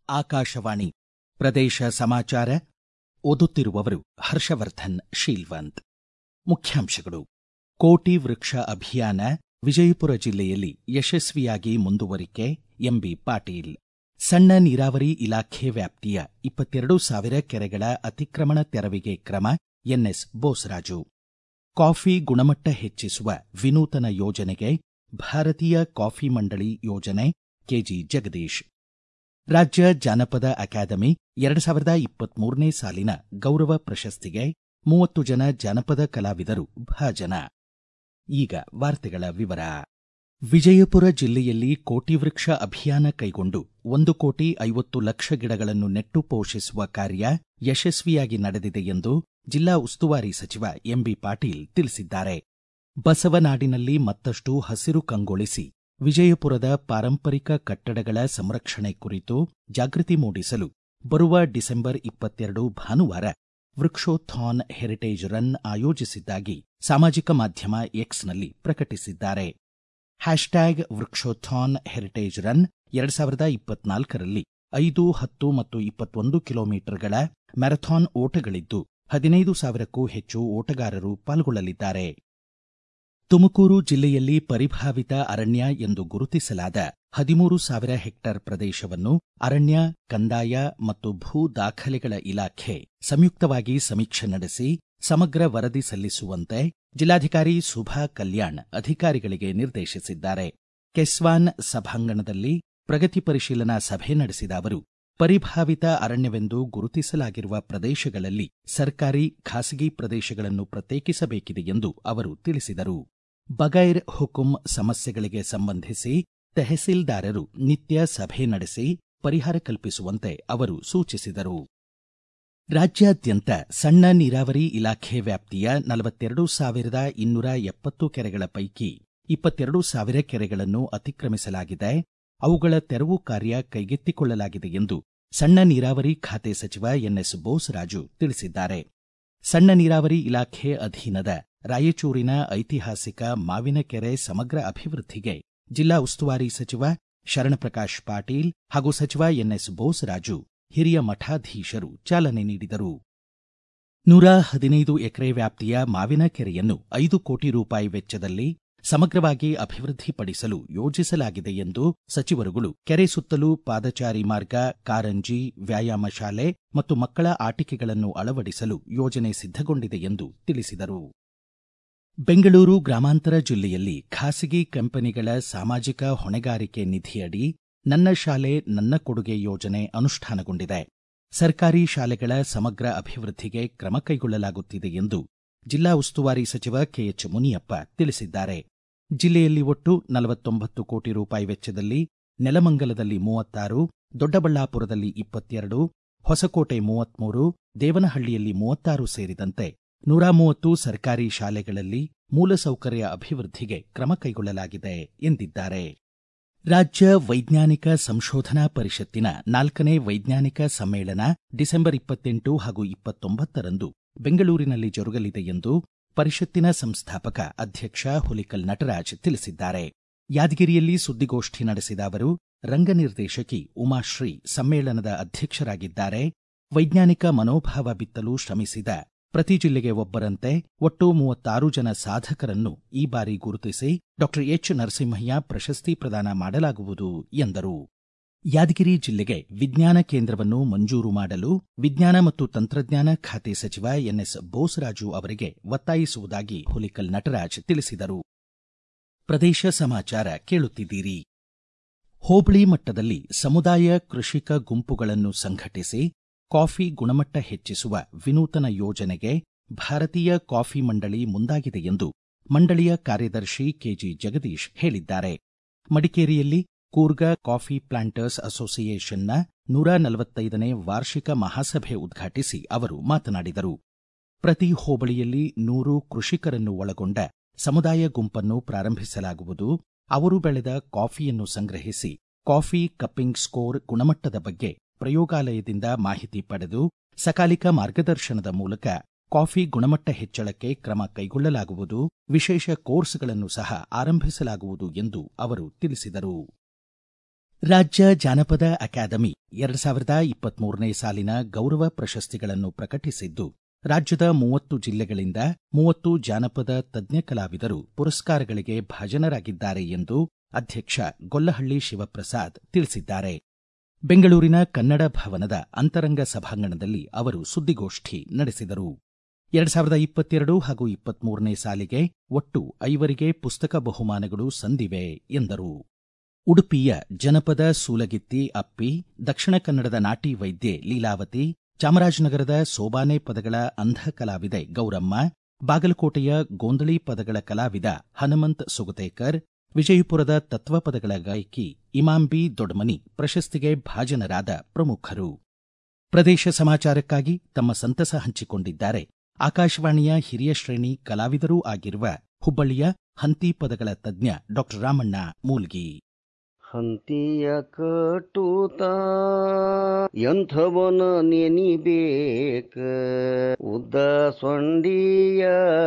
ಆಕಾಶವಾಣಿ ಪ್ರದೇಶ ಸಮಾಚಾರ ಓದುತ್ತಿರುವವರು ಹರ್ಷವರ್ಧನ್ ಶೀಲ್ವಂತ್ ಮುಖ್ಯಾಂಶಗಳು ಕೋಟಿ ವೃಕ್ಷ ಅಭಿಯಾನ ವಿಜಯಪುರ ಜಿಲ್ಲೆಯಲ್ಲಿ ಯಶಸ್ವಿಯಾಗಿ ಮುಂದುವರಿಕೆ ಎಂಬಿ ಪಾಟೀಲ್ ಸಣ್ಣ ನೀರಾವರಿ ಇಲಾಖೆ ವ್ಯಾಪ್ತಿಯ ಇಪ್ಪತ್ತೆರಡು ಸಾವಿರ ಕೆರೆಗಳ ಅತಿಕ್ರಮಣ ತೆರವಿಗೆ ಕ್ರಮ ಎನ್ಎಸ್ ಬೋಸರಾಜು ಕಾಫಿ ಗುಣಮಟ್ಟ ಹೆಚ್ಚಿಸುವ ವಿನೂತನ ಯೋಜನೆಗೆ ಭಾರತೀಯ ಕಾಫಿ ಮಂಡಳಿ ಯೋಜನೆ ಕೆಜಿ ಜಗದೀಶ್ ರಾಜ್ಯ ಜಾನಪದ ಅಕಾಡೆಮಿ ಎರಡು ಸಾವಿರದ ಇಪ್ಪತ್ಮೂರನೇ ಸಾಲಿನ ಗೌರವ ಪ್ರಶಸ್ತಿಗೆ ಮೂವತ್ತು ಜನ ಜಾನಪದ ಕಲಾವಿದರು ಭಾಜನ ಈಗ ವಾರ್ತೆಗಳ ವಿವರ ವಿಜಯಪುರ ಜಿಲ್ಲೆಯಲ್ಲಿ ಕೋಟಿ ವೃಕ್ಷ ಅಭಿಯಾನ ಕೈಗೊಂಡು ಒಂದು ಕೋಟಿ ಐವತ್ತು ಲಕ್ಷ ಗಿಡಗಳನ್ನು ನೆಟ್ಟು ಪೋಷಿಸುವ ಕಾರ್ಯ ಯಶಸ್ವಿಯಾಗಿ ನಡೆದಿದೆ ಎಂದು ಜಿಲ್ಲಾ ಉಸ್ತುವಾರಿ ಸಚಿವ ಎಂಬಿ ಪಾಟೀಲ್ ತಿಳಿಸಿದ್ದಾರೆ ಬಸವನಾಡಿನಲ್ಲಿ ಮತ್ತಷ್ಟು ಹಸಿರು ಕಂಗೊಳಿಸಿ ವಿಜಯಪುರದ ಪಾರಂಪರಿಕ ಕಟ್ಟಡಗಳ ಸಂರಕ್ಷಣೆ ಕುರಿತು ಜಾಗೃತಿ ಮೂಡಿಸಲು ಬರುವ ಡಿಸೆಂಬರ್ ಇಪ್ಪತ್ತೆರಡು ಭಾನುವಾರ ವೃಕ್ಷೋಥಾನ್ ಹೆರಿಟೇಜ್ ರನ್ ಆಯೋಜಿಸಿದ್ದಾಗಿ ಸಾಮಾಜಿಕ ಮಾಧ್ಯಮ ಎಕ್ಸ್ನಲ್ಲಿ ಪ್ರಕಟಿಸಿದ್ದಾರೆ ಹ್ಯಾಶ್ಟ್ಯಾಗ್ ವೃಕ್ಷೋಥಾನ್ ಹೆರಿಟೇಜ್ ರನ್ ಎರಡು ಸಾವಿರದ ಇಪ್ಪತ್ನಾಲ್ಕರಲ್ಲಿ ಐದು ಹತ್ತು ಮತ್ತು ಇಪ್ಪತ್ತೊಂದು ಕಿಲೋಮೀಟರ್ಗಳ ಮ್ಯಾರಥಾನ್ ಓಟಗಳಿದ್ದು ಹದಿನೈದು ಸಾವಿರಕ್ಕೂ ಹೆಚ್ಚು ಓಟಗಾರರು ಪಾಲ್ಗೊಳ್ಳಲಿದ್ದಾರೆ ತುಮಕೂರು ಜಿಲ್ಲೆಯಲ್ಲಿ ಪರಿಭಾವಿತ ಅರಣ್ಯ ಎಂದು ಗುರುತಿಸಲಾದ ಹದಿಮೂರು ಸಾವಿರ ಹೆಕ್ಟೇರ್ ಪ್ರದೇಶವನ್ನು ಅರಣ್ಯ ಕಂದಾಯ ಮತ್ತು ಭೂ ದಾಖಲೆಗಳ ಇಲಾಖೆ ಸಂಯುಕ್ತವಾಗಿ ಸಮೀಕ್ಷೆ ನಡೆಸಿ ಸಮಗ್ರ ವರದಿ ಸಲ್ಲಿಸುವಂತೆ ಜಿಲ್ಲಾಧಿಕಾರಿ ಸುಭಾ ಕಲ್ಯಾಣ್ ಅಧಿಕಾರಿಗಳಿಗೆ ನಿರ್ದೇಶಿಸಿದ್ದಾರೆ ಕೆಸ್ವಾನ್ ಸಭಾಂಗಣದಲ್ಲಿ ಪ್ರಗತಿ ಪರಿಶೀಲನಾ ಸಭೆ ನಡೆಸಿದ ಅವರು ಪರಿಭಾವಿತ ಅರಣ್ಯವೆಂದು ಗುರುತಿಸಲಾಗಿರುವ ಪ್ರದೇಶಗಳಲ್ಲಿ ಸರ್ಕಾರಿ ಖಾಸಗಿ ಪ್ರದೇಶಗಳನ್ನು ಪ್ರತ್ಯೇಕಿಸಬೇಕಿದೆ ಎಂದು ಅವರು ತಿಳಿಸಿದರು ಬಗೈರ್ ಹುಕುಂ ಸಮಸ್ಯೆಗಳಿಗೆ ಸಂಬಂಧಿಸಿ ತೆಹಸೀಲ್ದಾರರು ನಿತ್ಯ ಸಭೆ ನಡೆಸಿ ಪರಿಹಾರ ಕಲ್ಪಿಸುವಂತೆ ಅವರು ಸೂಚಿಸಿದರು ರಾಜ್ಯಾದ್ಯಂತ ಸಣ್ಣ ನೀರಾವರಿ ಇಲಾಖೆ ವ್ಯಾಪ್ತಿಯ ನಲವತ್ತೆರಡು ಸಾವಿರದ ಇನ್ನೂರ ಎಪ್ಪತ್ತು ಕೆರೆಗಳ ಪೈಕಿ ಇಪ್ಪತ್ತೆರಡು ಸಾವಿರ ಕೆರೆಗಳನ್ನು ಅತಿಕ್ರಮಿಸಲಾಗಿದೆ ಅವುಗಳ ತೆರವು ಕಾರ್ಯ ಕೈಗೆತ್ತಿಕೊಳ್ಳಲಾಗಿದೆ ಎಂದು ಸಣ್ಣ ನೀರಾವರಿ ಖಾತೆ ಸಚಿವ ಎನ್ಎಸ್ ಬೋಸರಾಜು ತಿಳಿಸಿದ್ದಾರೆ ಸಣ್ಣ ನೀರಾವರಿ ಇಲಾಖೆ ಅಧೀನದ ರಾಯಚೂರಿನ ಐತಿಹಾಸಿಕ ಮಾವಿನಕೆರೆ ಸಮಗ್ರ ಅಭಿವೃದ್ಧಿಗೆ ಜಿಲ್ಲಾ ಉಸ್ತುವಾರಿ ಸಚಿವ ಶರಣಪ್ರಕಾಶ್ ಪಾಟೀಲ್ ಹಾಗೂ ಸಚಿವ ಎನ್ಎಸ್ ಬೋಸರಾಜು ಹಿರಿಯ ಮಠಾಧೀಶರು ಚಾಲನೆ ನೀಡಿದರು ನೂರ ಹದಿನೈದು ಎಕರೆ ವ್ಯಾಪ್ತಿಯ ಮಾವಿನ ಕೆರೆಯನ್ನು ಐದು ಕೋಟಿ ರೂಪಾಯಿ ವೆಚ್ಚದಲ್ಲಿ ಸಮಗ್ರವಾಗಿ ಅಭಿವೃದ್ಧಿಪಡಿಸಲು ಯೋಜಿಸಲಾಗಿದೆ ಎಂದು ಸಚಿವರುಗಳು ಕೆರೆ ಸುತ್ತಲೂ ಪಾದಚಾರಿ ಮಾರ್ಗ ಕಾರಂಜಿ ವ್ಯಾಯಾಮ ಶಾಲೆ ಮತ್ತು ಮಕ್ಕಳ ಆಟಿಕೆಗಳನ್ನು ಅಳವಡಿಸಲು ಯೋಜನೆ ಸಿದ್ಧಗೊಂಡಿದೆ ಎಂದು ತಿಳಿಸಿದರು ಬೆಂಗಳೂರು ಗ್ರಾಮಾಂತರ ಜಿಲ್ಲೆಯಲ್ಲಿ ಖಾಸಗಿ ಕಂಪನಿಗಳ ಸಾಮಾಜಿಕ ಹೊಣೆಗಾರಿಕೆ ನಿಧಿಯಡಿ ನನ್ನ ಶಾಲೆ ನನ್ನ ಕೊಡುಗೆ ಯೋಜನೆ ಅನುಷ್ಠಾನಗೊಂಡಿದೆ ಸರ್ಕಾರಿ ಶಾಲೆಗಳ ಸಮಗ್ರ ಅಭಿವೃದ್ಧಿಗೆ ಕ್ರಮ ಕೈಗೊಳ್ಳಲಾಗುತ್ತಿದೆ ಎಂದು ಜಿಲ್ಲಾ ಉಸ್ತುವಾರಿ ಸಚಿವ ಕೆಎಚ್ ಮುನಿಯಪ್ಪ ತಿಳಿಸಿದ್ದಾರೆ ಜಿಲ್ಲೆಯಲ್ಲಿ ಒಟ್ಟು ನಲವತ್ತೊಂಬತ್ತು ಕೋಟಿ ರೂಪಾಯಿ ವೆಚ್ಚದಲ್ಲಿ ನೆಲಮಂಗಲದಲ್ಲಿ ಮೂವತ್ತಾರು ದೊಡ್ಡಬಳ್ಳಾಪುರದಲ್ಲಿ ಇಪ್ಪತ್ತೆರಡು ಹೊಸಕೋಟೆ ಮೂವತ್ಮೂರು ದೇವನಹಳ್ಳಿಯಲ್ಲಿ ಮೂವತ್ತಾರು ಸೇರಿದಂತೆ ನೂರ ಮೂವತ್ತು ಸರ್ಕಾರಿ ಶಾಲೆಗಳಲ್ಲಿ ಮೂಲಸೌಕರ್ಯ ಅಭಿವೃದ್ಧಿಗೆ ಕ್ರಮ ಕೈಗೊಳ್ಳಲಾಗಿದೆ ಎಂದಿದ್ದಾರೆ ರಾಜ್ಯ ವೈಜ್ಞಾನಿಕ ಸಂಶೋಧನಾ ಪರಿಷತ್ತಿನ ನಾಲ್ಕನೇ ವೈಜ್ಞಾನಿಕ ಸಮ್ಮೇಳನ ಡಿಸೆಂಬರ್ ಇಪ್ಪತ್ತೆಂಟು ಹಾಗೂ ಇಪ್ಪತ್ತೊಂಬತ್ತರಂದು ಬೆಂಗಳೂರಿನಲ್ಲಿ ಜರುಗಲಿದೆ ಎಂದು ಪರಿಷತ್ತಿನ ಸಂಸ್ಥಾಪಕ ಅಧ್ಯಕ್ಷ ಹುಲಿಕಲ್ ನಟರಾಜ್ ತಿಳಿಸಿದ್ದಾರೆ ಯಾದಗಿರಿಯಲ್ಲಿ ಸುದ್ದಿಗೋಷ್ಠಿ ನಡೆಸಿದ ಅವರು ರಂಗ ನಿರ್ದೇಶಕಿ ಉಮಾಶ್ರೀ ಸಮ್ಮೇಳನದ ಅಧ್ಯಕ್ಷರಾಗಿದ್ದಾರೆ ವೈಜ್ಞಾನಿಕ ಮನೋಭಾವ ಬಿತ್ತಲು ಶ್ರಮಿಸಿದ ಪ್ರತಿ ಜಿಲ್ಲೆಗೆ ಒಬ್ಬರಂತೆ ಒಟ್ಟು ಮೂವತ್ತಾರು ಜನ ಸಾಧಕರನ್ನು ಈ ಬಾರಿ ಗುರುತಿಸಿ ಡಾಕ್ಟರ್ ಎಚ್ ನರಸಿಂಹಯ್ಯ ಪ್ರಶಸ್ತಿ ಪ್ರದಾನ ಮಾಡಲಾಗುವುದು ಎಂದರು ಯಾದಗಿರಿ ಜಿಲ್ಲೆಗೆ ವಿಜ್ಞಾನ ಕೇಂದ್ರವನ್ನು ಮಂಜೂರು ಮಾಡಲು ವಿಜ್ಞಾನ ಮತ್ತು ತಂತ್ರಜ್ಞಾನ ಖಾತೆ ಸಚಿವ ಎನ್ಎಸ್ ಬೋಸರಾಜು ಅವರಿಗೆ ಒತ್ತಾಯಿಸುವುದಾಗಿ ಹುಲಿಕಲ್ ನಟರಾಜ್ ತಿಳಿಸಿದರು ಪ್ರದೇಶ ಸಮಾಚಾರ ಕೇಳುತ್ತಿದ್ದೀರಿ ಹೋಬಳಿ ಮಟ್ಟದಲ್ಲಿ ಸಮುದಾಯ ಕೃಷಿಕ ಗುಂಪುಗಳನ್ನು ಸಂಘಟಿಸಿ ಕಾಫಿ ಗುಣಮಟ್ಟ ಹೆಚ್ಚಿಸುವ ವಿನೂತನ ಯೋಜನೆಗೆ ಭಾರತೀಯ ಕಾಫಿ ಮಂಡಳಿ ಮುಂದಾಗಿದೆ ಎಂದು ಮಂಡಳಿಯ ಕಾರ್ಯದರ್ಶಿ ಕೆಜಿ ಜಗದೀಶ್ ಹೇಳಿದ್ದಾರೆ ಮಡಿಕೇರಿಯಲ್ಲಿ ಕೂರ್ಗ ಕಾಫಿ ಪ್ಲಾಂಟರ್ಸ್ ಅಸೋಸಿಯೇಷನ್ನ ನೂರ ನಲವತ್ತೈದನೇ ವಾರ್ಷಿಕ ಮಹಾಸಭೆ ಉದ್ಘಾಟಿಸಿ ಅವರು ಮಾತನಾಡಿದರು ಪ್ರತಿ ಹೋಬಳಿಯಲ್ಲಿ ನೂರು ಕೃಷಿಕರನ್ನು ಒಳಗೊಂಡ ಸಮುದಾಯ ಗುಂಪನ್ನು ಪ್ರಾರಂಭಿಸಲಾಗುವುದು ಅವರು ಬೆಳೆದ ಕಾಫಿಯನ್ನು ಸಂಗ್ರಹಿಸಿ ಕಾಫಿ ಕಪ್ಪಿಂಗ್ ಸ್ಕೋರ್ ಗುಣಮಟ್ಟದ ಬಗ್ಗೆ ಪ್ರಯೋಗಾಲಯದಿಂದ ಮಾಹಿತಿ ಪಡೆದು ಸಕಾಲಿಕ ಮಾರ್ಗದರ್ಶನದ ಮೂಲಕ ಕಾಫಿ ಗುಣಮಟ್ಟ ಹೆಚ್ಚಳಕ್ಕೆ ಕ್ರಮ ಕೈಗೊಳ್ಳಲಾಗುವುದು ವಿಶೇಷ ಕೋರ್ಸ್ಗಳನ್ನು ಸಹ ಆರಂಭಿಸಲಾಗುವುದು ಎಂದು ಅವರು ತಿಳಿಸಿದರು ರಾಜ್ಯ ಜಾನಪದ ಅಕಾಡೆಮಿ ಎರಡ್ ಸಾವಿರದ ಇಪ್ಪತ್ಮೂರನೇ ಸಾಲಿನ ಗೌರವ ಪ್ರಶಸ್ತಿಗಳನ್ನು ಪ್ರಕಟಿಸಿದ್ದು ರಾಜ್ಯದ ಮೂವತ್ತು ಜಿಲ್ಲೆಗಳಿಂದ ಮೂವತ್ತು ಜಾನಪದ ತಜ್ಞ ಕಲಾವಿದರು ಪುರಸ್ಕಾರಗಳಿಗೆ ಭಾಜನರಾಗಿದ್ದಾರೆ ಎಂದು ಅಧ್ಯಕ್ಷ ಗೊಲ್ಲಹಳ್ಳಿ ಶಿವಪ್ರಸಾದ್ ತಿಳಿಸಿದ್ದಾರೆ ಬೆಂಗಳೂರಿನ ಕನ್ನಡ ಭವನದ ಅಂತರಂಗ ಸಭಾಂಗಣದಲ್ಲಿ ಅವರು ಸುದ್ದಿಗೋಷ್ಠಿ ನಡೆಸಿದರು ಎರಡ್ ಸಾವಿರದ ಇಪ್ಪತ್ತೆರಡು ಹಾಗೂ ಇಪ್ಪತ್ಮೂರನೇ ಸಾಲಿಗೆ ಒಟ್ಟು ಐವರಿಗೆ ಪುಸ್ತಕ ಬಹುಮಾನಗಳು ಸಂದಿವೆ ಎಂದರು ಉಡುಪಿಯ ಜನಪದ ಸೂಲಗಿತ್ತಿ ಅಪ್ಪಿ ದಕ್ಷಿಣ ಕನ್ನಡದ ನಾಟಿ ವೈದ್ಯೆ ಲೀಲಾವತಿ ಚಾಮರಾಜನಗರದ ಸೋಬಾನೆ ಪದಗಳ ಅಂಧ ಕಲಾವಿದೆ ಗೌರಮ್ಮ ಬಾಗಲಕೋಟೆಯ ಗೋಂದಳಿ ಪದಗಳ ಕಲಾವಿದ ಹನುಮಂತ್ ಸುಗತೇಕರ್ ವಿಜಯಪುರದ ತತ್ವಪದಗಳ ಗಾಯಕಿ ಇಮಾಂಬಿ ದೊಡ್ಮನಿ ಪ್ರಶಸ್ತಿಗೆ ಭಾಜನರಾದ ಪ್ರಮುಖರು ಪ್ರದೇಶ ಸಮಾಚಾರಕ್ಕಾಗಿ ತಮ್ಮ ಸಂತಸ ಹಂಚಿಕೊಂಡಿದ್ದಾರೆ ಆಕಾಶವಾಣಿಯ ಹಿರಿಯ ಶ್ರೇಣಿ ಕಲಾವಿದರೂ ಆಗಿರುವ ಹುಬ್ಬಳ್ಳಿಯ ಹಂತಿ ಪದಗಳ ತಜ್ಞ ಡಾಕ್ಟರ್ ರಾಮಣ್ಣ ಮೂಲ್ಗಿ ಹಂತಿಯ ಕಟುತ ಎಂಥವನ ನೆನಿಬೇಕ ಉದ್ದ ಸೊಂಡಿಯ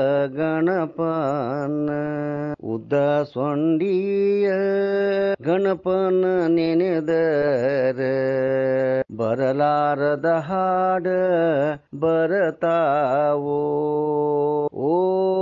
ಗಣಪನ ಉದ್ದ ಸೊಂಡಿಯ ಗಣಪನ ನೆನೆದರ ಬರಲಾರದ ಹಾಡ ಬರತಾವೋ ಓ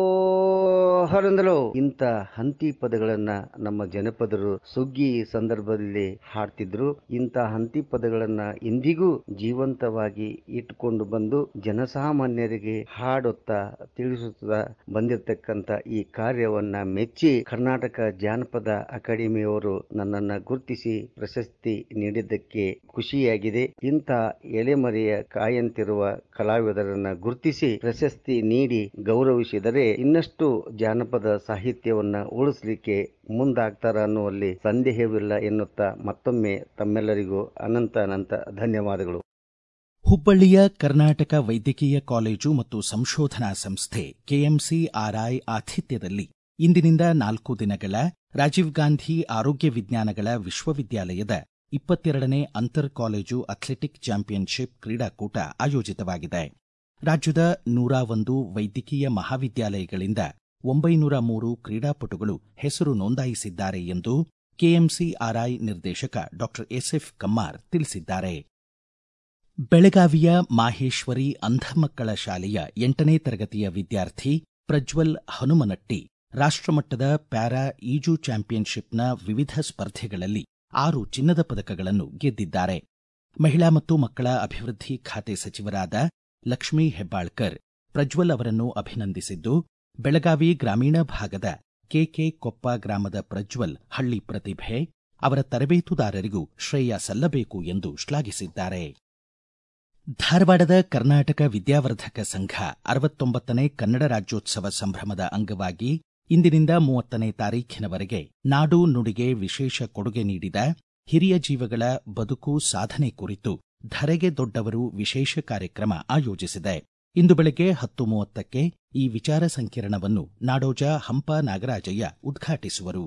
ಹರಂದಲೋ ಇಂಥ ಹಂತಿ ಪದಗಳನ್ನ ನಮ್ಮ ಜನಪದರು ಸುಗ್ಗಿ ಸಂದರ್ಭದಲ್ಲಿ ಹಾಡ್ತಿದ್ರು ಇಂಥ ಹಂತಿ ಪದಗಳನ್ನ ಇಂದಿಗೂ ಜೀವಂತವಾಗಿ ಇಟ್ಟುಕೊಂಡು ಬಂದು ಜನಸಾಮಾನ್ಯರಿಗೆ ಹಾಡುತ್ತಾ ತಿಳಿಸುತ್ತಾ ಬಂದಿರತಕ್ಕಂತ ಈ ಕಾರ್ಯವನ್ನ ಮೆಚ್ಚಿ ಕರ್ನಾಟಕ ಜಾನಪದ ಅಕಾಡೆಮಿಯವರು ನನ್ನನ್ನ ಗುರುತಿಸಿ ಪ್ರಶಸ್ತಿ ನೀಡಿದ್ದಕ್ಕೆ ಖುಷಿಯಾಗಿದೆ ಇಂಥ ಎಲೆಮರೆಯ ಕಾಯಂತಿರುವ ಕಲಾವಿದರನ್ನ ಗುರುತಿಸಿ ಪ್ರಶಸ್ತಿ ನೀಡಿ ಗೌರವಿಸಿದರೆ ಇನ್ನಷ್ಟು ಜಾನಪದ ಸಾಹಿತ್ಯವನ್ನ ಉಳಿಸ್ಲಿಕ್ಕೆ ಮುಂದಾಗ್ತಾರ ಅನ್ನುವಲ್ಲಿ ಸಂದೇಹವಿಲ್ಲ ಎನ್ನುತ್ತಾ ಮತ್ತೊಮ್ಮೆ ತಮ್ಮೆಲ್ಲರಿಗೂ ಅನಂತ ಅನಂತ ಧನ್ಯವಾದಗಳು ಹುಬ್ಬಳ್ಳಿಯ ಕರ್ನಾಟಕ ವೈದ್ಯಕೀಯ ಕಾಲೇಜು ಮತ್ತು ಸಂಶೋಧನಾ ಸಂಸ್ಥೆ ಕೆಎಂಸಿಆರ್ಐ ಆತಿಥ್ಯದಲ್ಲಿ ಇಂದಿನಿಂದ ನಾಲ್ಕು ದಿನಗಳ ರಾಜೀವ್ ಗಾಂಧಿ ಆರೋಗ್ಯ ವಿಜ್ಞಾನಗಳ ವಿಶ್ವವಿದ್ಯಾಲಯದ ಇಪ್ಪತ್ತೆರಡನೇ ಅಂತರ್ ಕಾಲೇಜು ಅಥ್ಲೆಟಿಕ್ ಚಾಂಪಿಯನ್ಶಿಪ್ ಕ್ರೀಡಾಕೂಟ ಆಯೋಜಿತವಾಗಿದೆ ರಾಜ್ಯದ ನೂರ ಒಂದು ವೈದ್ಯಕೀಯ ಮಹಾವಿದ್ಯಾಲಯಗಳಿಂದ ಒಂಬೈನೂರ ಮೂರು ಕ್ರೀಡಾಪಟುಗಳು ಹೆಸರು ನೋಂದಾಯಿಸಿದ್ದಾರೆ ಎಂದು ಕೆಎಂಸಿಆರ್ಐ ನಿರ್ದೇಶಕ ಡಾಕ್ಟರ್ ಎಸ್ಎಫ್ ಕಮ್ಮಾರ್ ತಿಳಿಸಿದ್ದಾರೆ ಬೆಳಗಾವಿಯ ಮಾಹೇಶ್ವರಿ ಅಂಧ ಮಕ್ಕಳ ಶಾಲೆಯ ಎಂಟನೇ ತರಗತಿಯ ವಿದ್ಯಾರ್ಥಿ ಪ್ರಜ್ವಲ್ ಹನುಮನಟ್ಟಿ ರಾಷ್ಟ್ರಮಟ್ಟದ ಪ್ಯಾರಾ ಈಜು ಚಾಂಪಿಯನ್ಶಿಪ್ನ ವಿವಿಧ ಸ್ಪರ್ಧೆಗಳಲ್ಲಿ ಆರು ಚಿನ್ನದ ಪದಕಗಳನ್ನು ಗೆದ್ದಿದ್ದಾರೆ ಮಹಿಳಾ ಮತ್ತು ಮಕ್ಕಳ ಅಭಿವೃದ್ಧಿ ಖಾತೆ ಸಚಿವರಾದ ಲಕ್ಷ್ಮೀ ಹೆಬ್ಬಾಳ್ಕರ್ ಪ್ರಜ್ವಲ್ ಅವರನ್ನು ಅಭಿನಂದಿಸಿದ್ದು ಬೆಳಗಾವಿ ಗ್ರಾಮೀಣ ಭಾಗದ ಕೆಕೆ ಕೊಪ್ಪ ಗ್ರಾಮದ ಪ್ರಜ್ವಲ್ ಹಳ್ಳಿ ಪ್ರತಿಭೆ ಅವರ ತರಬೇತುದಾರರಿಗೂ ಶ್ರೇಯ ಸಲ್ಲಬೇಕು ಎಂದು ಶ್ಲಾಘಿಸಿದ್ದಾರೆ ಧಾರವಾಡದ ಕರ್ನಾಟಕ ವಿದ್ಯಾವರ್ಧಕ ಸಂಘ ಅರವತ್ತೊಂಬತ್ತನೇ ಕನ್ನಡ ರಾಜ್ಯೋತ್ಸವ ಸಂಭ್ರಮದ ಅಂಗವಾಗಿ ಇಂದಿನಿಂದ ಮೂವತ್ತನೇ ತಾರೀಖಿನವರೆಗೆ ನಾಡು ನುಡಿಗೆ ವಿಶೇಷ ಕೊಡುಗೆ ನೀಡಿದ ಹಿರಿಯ ಜೀವಗಳ ಬದುಕು ಸಾಧನೆ ಕುರಿತು ಧರೆಗೆ ದೊಡ್ಡವರು ವಿಶೇಷ ಕಾರ್ಯಕ್ರಮ ಆಯೋಜಿಸಿದೆ ಇಂದು ಬೆಳಗ್ಗೆ ಹತ್ತು ಮೂವತ್ತಕ್ಕೆ ಈ ವಿಚಾರ ಸಂಕಿರಣವನ್ನು ನಾಡೋಜ ಹಂಪ ನಾಗರಾಜಯ್ಯ ಉದ್ಘಾಟಿಸುವರು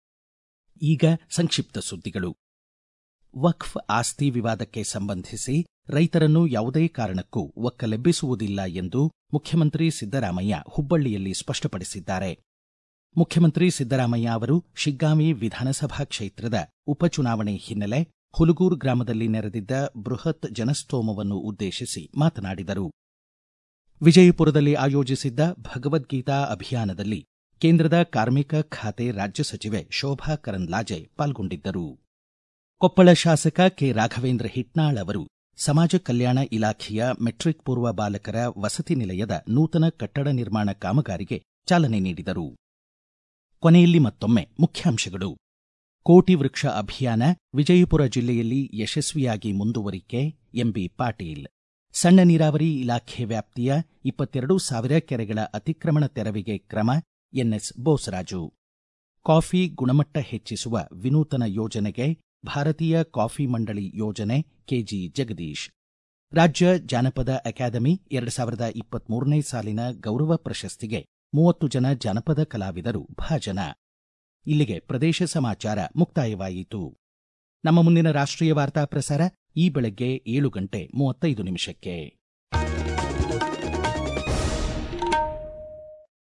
ಈಗ ಸಂಕ್ಷಿಪ್ತ ಸುದ್ದಿಗಳು ವಕ್ಫ್ ಆಸ್ತಿ ವಿವಾದಕ್ಕೆ ಸಂಬಂಧಿಸಿ ರೈತರನ್ನು ಯಾವುದೇ ಕಾರಣಕ್ಕೂ ಒಕ್ಕಲೆಬ್ಬಿಸುವುದಿಲ್ಲ ಎಂದು ಮುಖ್ಯಮಂತ್ರಿ ಸಿದ್ದರಾಮಯ್ಯ ಹುಬ್ಬಳ್ಳಿಯಲ್ಲಿ ಸ್ಪಷ್ಟಪಡಿಸಿದ್ದಾರೆ ಮುಖ್ಯಮಂತ್ರಿ ಸಿದ್ದರಾಮಯ್ಯ ಅವರು ಶಿಗ್ಗಾಂವಿ ವಿಧಾನಸಭಾ ಕ್ಷೇತ್ರದ ಉಪಚುನಾವಣೆ ಹಿನ್ನೆಲೆ ಹುಲಗೂರು ಗ್ರಾಮದಲ್ಲಿ ನೆರೆದಿದ್ದ ಬೃಹತ್ ಜನಸ್ತೋಮವನ್ನು ಉದ್ದೇಶಿಸಿ ಮಾತನಾಡಿದರು ವಿಜಯಪುರದಲ್ಲಿ ಆಯೋಜಿಸಿದ್ದ ಭಗವದ್ಗೀತಾ ಅಭಿಯಾನದಲ್ಲಿ ಕೇಂದ್ರದ ಕಾರ್ಮಿಕ ಖಾತೆ ರಾಜ್ಯ ಸಚಿವೆ ಶೋಭಾ ಕರಂದ್ಲಾಜೆ ಪಾಲ್ಗೊಂಡಿದ್ದರು ಕೊಪ್ಪಳ ಶಾಸಕ ಕೆ ರಾಘವೇಂದ್ರ ಹಿಟ್ನಾಳ್ ಅವರು ಸಮಾಜ ಕಲ್ಯಾಣ ಇಲಾಖೆಯ ಮೆಟ್ರಿಕ್ ಪೂರ್ವ ಬಾಲಕರ ವಸತಿ ನಿಲಯದ ನೂತನ ಕಟ್ಟಡ ನಿರ್ಮಾಣ ಕಾಮಗಾರಿಗೆ ಚಾಲನೆ ನೀಡಿದರು ಕೊನೆಯಲ್ಲಿ ಮತ್ತೊಮ್ಮೆ ಮುಖ್ಯಾಂಶಗಳು ಕೋಟಿ ವೃಕ್ಷ ಅಭಿಯಾನ ವಿಜಯಪುರ ಜಿಲ್ಲೆಯಲ್ಲಿ ಯಶಸ್ವಿಯಾಗಿ ಮುಂದುವರಿಕೆ ಎಂಬಿ ಪಾಟೀಲ್ ಸಣ್ಣ ನೀರಾವರಿ ಇಲಾಖೆ ವ್ಯಾಪ್ತಿಯ ಇಪ್ಪತ್ತೆರಡು ಸಾವಿರ ಕೆರೆಗಳ ಅತಿಕ್ರಮಣ ತೆರವಿಗೆ ಕ್ರಮ ಎನ್ಎಸ್ ಬೋಸರಾಜು ಕಾಫಿ ಗುಣಮಟ್ಟ ಹೆಚ್ಚಿಸುವ ವಿನೂತನ ಯೋಜನೆಗೆ ಭಾರತೀಯ ಕಾಫಿ ಮಂಡಳಿ ಯೋಜನೆ ಕೆಜಿ ಜಗದೀಶ್ ರಾಜ್ಯ ಜಾನಪದ ಅಕಾಡೆಮಿ ಎರಡು ಸಾವಿರದ ಇಪ್ಪತ್ಮೂರನೇ ಸಾಲಿನ ಗೌರವ ಪ್ರಶಸ್ತಿಗೆ ಮೂವತ್ತು ಜನ ಜಾನಪದ ಕಲಾವಿದರು ಭಾಜನ ಇಲ್ಲಿಗೆ ಪ್ರದೇಶ ಸಮಾಚಾರ ಮುಕ್ತಾಯವಾಯಿತು ನಮ್ಮ ಮುಂದಿನ ರಾಷ್ಟ್ರೀಯ ವಾರ್ತಾ ಪ್ರಸಾರ ಈ ಬೆಳಗ್ಗೆ ಏಳು ಗಂಟೆ ಮೂವತ್ತೈದು ನಿಮಿಷಕ್ಕೆ